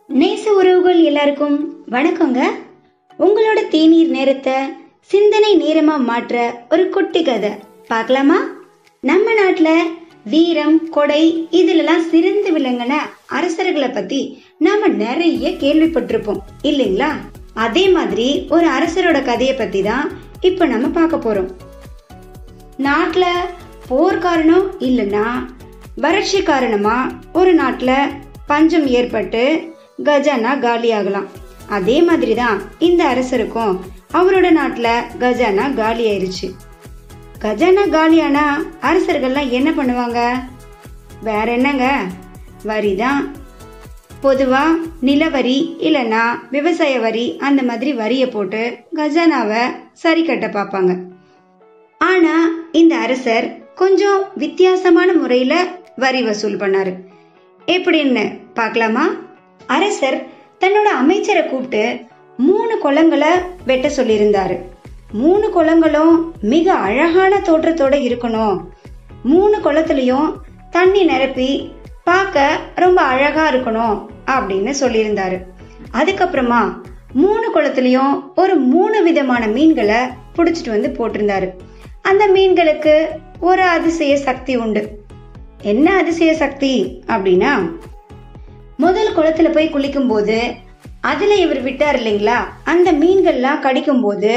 நேச உறவுகள் எல்லாருக்கும் வணக்கங்க உங்களோட தேநீர் நேரத்தை சிந்தனை நேரமா மாற்ற ஒரு குட்டி கதை பார்க்கலாமா நம்ம நாட்டுல வீரம் கொடை இதுலலாம் சிறந்து விளங்கின அரசர்களை பத்தி நாம நிறைய கேள்விப்பட்டிருப்போம் இல்லைங்களா அதே மாதிரி ஒரு அரசரோட கதையை பத்தி தான் இப்ப நம்ம பார்க்க போறோம் நாட்டுல போர் காரணம் இல்லைன்னா வறட்சி காரணமா ஒரு நாட்டுல பஞ்சம் ஏற்பட்டு கஜானா காலியாகலாம் அதே மாதிரி தான் இந்த அரசருக்கும் அவரோட நாட்டுல கஜானா காலி ஆயிருச்சு கஜானா காலியானா அரசர்கள்லாம் என்ன பண்ணுவாங்க வேற என்னங்க வரி தான் பொதுவா நிலவரி இல்லைன்னா விவசாய வரி அந்த மாதிரி வரியை போட்டு கஜானாவை சரி கட்ட பார்ப்பாங்க ஆனா இந்த அரசர் கொஞ்சம் வித்தியாசமான முறையில வரி வசூல் பண்ணாரு எப்படின்னு பார்க்கலாமா அரசர் தன்னோட அமைச்சரை கூப்பிட்டு மூணு குளங்களை வெட்ட சொல்லியிருந்தாரு மூணு குளங்களும் மிக அழகான தோற்றத்தோட இருக்கணும் மூணு குளத்துலயும் தண்ணி நிரப்பி பார்க்க ரொம்ப அழகா இருக்கணும் அப்படின்னு சொல்லியிருந்தாரு அதுக்கப்புறமா மூணு குளத்துலயும் ஒரு மூணு விதமான மீன்களை புடிச்சிட்டு வந்து போட்டிருந்தாரு அந்த மீன்களுக்கு ஒரு அதிசய சக்தி உண்டு என்ன அதிசய சக்தி அப்படின்னா முதல் குளத்துல போய் குளிக்கும் போது அதுல இவர் விட்டார் இல்லைங்களா அந்த மீன்கள்லாம் கடிக்கும் போது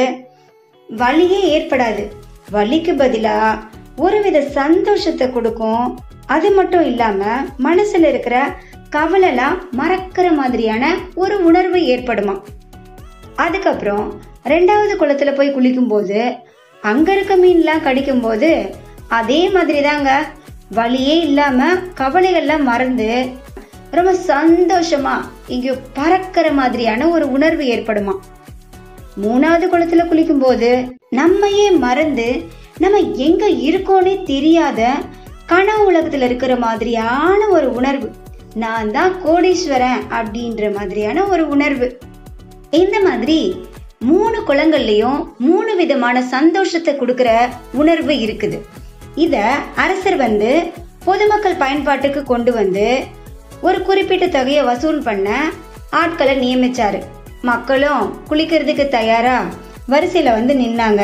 வலியே ஏற்படாது வலிக்கு பதிலா ஒருவித சந்தோஷத்தை கொடுக்கும் அது மட்டும் இல்லாம மனசுல இருக்கிற கவலைலாம் மறக்கிற மாதிரியான ஒரு உணர்வு ஏற்படுமா அதுக்கப்புறம் ரெண்டாவது குளத்துல போய் குளிக்கும்போது அங்க இருக்க மீன்லாம் கடிக்கும் போது அதே மாதிரி தாங்க வலியே இல்லாம கவலைகள்லாம் மறந்து ரொம்ப சந்தோஷமா இங்க பறக்கிற மாதிரியான ஒரு உணர்வு ஏற்படுமா மூணாவது குளத்துல குளிக்கும் போது நம்மையே மறந்து நம்ம எங்க இருக்கோனே தெரியாத கனவு உலகத்துல இருக்கிற மாதிரியான ஒரு உணர்வு நான் தான் கோடீஸ்வரன் அப்படின்ற மாதிரியான ஒரு உணர்வு இந்த மாதிரி மூணு குளங்கள்லயும் மூணு விதமான சந்தோஷத்தை கொடுக்கிற உணர்வு இருக்குது இத அரசர் வந்து பொதுமக்கள் பயன்பாட்டுக்கு கொண்டு வந்து ஒரு குறிப்பிட்ட தொகையை வசூல் பண்ண ஆட்களை நியமிச்சாரு மக்களும் குளிக்கிறதுக்கு தயாரா வரிசையில வந்து நின்னாங்க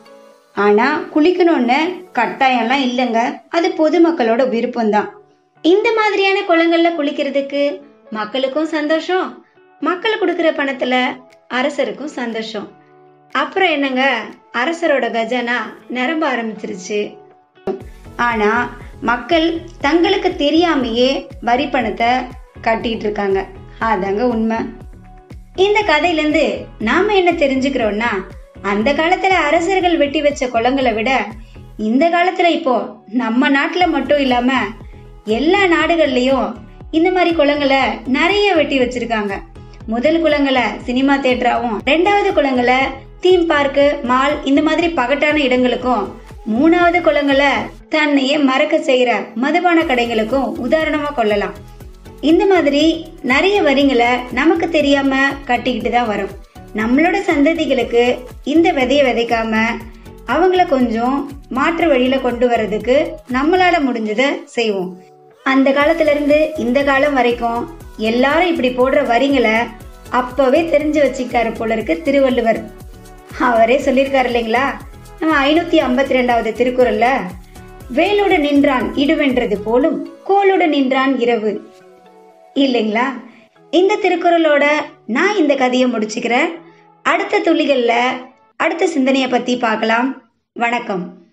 ஆனா குளிக்கணும்னு கட்டாயம்லாம் இல்லைங்க அது பொதுமக்களோட விருப்பம்தான் இந்த மாதிரியான குளங்கள்ல குளிக்கிறதுக்கு மக்களுக்கும் சந்தோஷம் மக்கள் கொடுக்கிற பணத்துல அரசருக்கும் சந்தோஷம் அப்புறம் என்னங்க அரசரோட கஜானா நிரம்ப ஆரம்பிச்சிருச்சு ஆனா மக்கள் தங்களுக்கு தெரியாமையே வரி பணத்தை கட்டிட்டு இருக்காங்க அதாங்க உண்மை இந்த கதையில இருந்து நாம என்ன தெரிஞ்சுக்கிறோம்னா அந்த காலத்துல அரசர்கள் வெட்டி வச்ச குளங்களை விட இந்த காலத்துல இப்போ நம்ம நாட்டுல மட்டும் இல்லாம எல்லா நாடுகள்லயும் இந்த மாதிரி குளங்களை நிறைய வெட்டி வச்சிருக்காங்க முதல் குளங்களை சினிமா தேட்டராவும் ரெண்டாவது குளங்களை தீம் பார்க்கு மால் இந்த மாதிரி பகட்டான இடங்களுக்கும் மூணாவது குளங்களை தன்னையே மறக்க செய்யற மதுபான கடைகளுக்கும் உதாரணமா கொள்ளலாம் இந்த மாதிரி நிறைய வரிங்களை நமக்கு தெரியாம கட்டிக்கிட்டு தான் வரும் நம்மளோட சந்ததிகளுக்கு இந்த விதைய விதைக்காம அவங்கள கொஞ்சம் மாற்று வழியில கொண்டு வர்றதுக்கு நம்மளால முடிஞ்சதை செய்வோம் அந்த காலத்துல இருந்து இந்த காலம் வரைக்கும் எல்லாரும் இப்படி போடுற வரிங்களை அப்பவே தெரிஞ்சு வச்சுக்காரு போல இருக்கு திருவள்ளுவர் அவரே சொல்லியிருக்காரு இல்லைங்களா நம்ம ஐநூத்தி ஐம்பத்தி ரெண்டாவது திருக்குறள்ல வேலோடு நின்றான் இடுவென்றது போலும் கோலோடு நின்றான் இரவு இல்லைங்களா இந்த திருக்குறளோட நான் இந்த கதையை முடிச்சுக்கிறேன் அடுத்த துளிகள்ல அடுத்த சிந்தனையை பத்தி பார்க்கலாம் வணக்கம்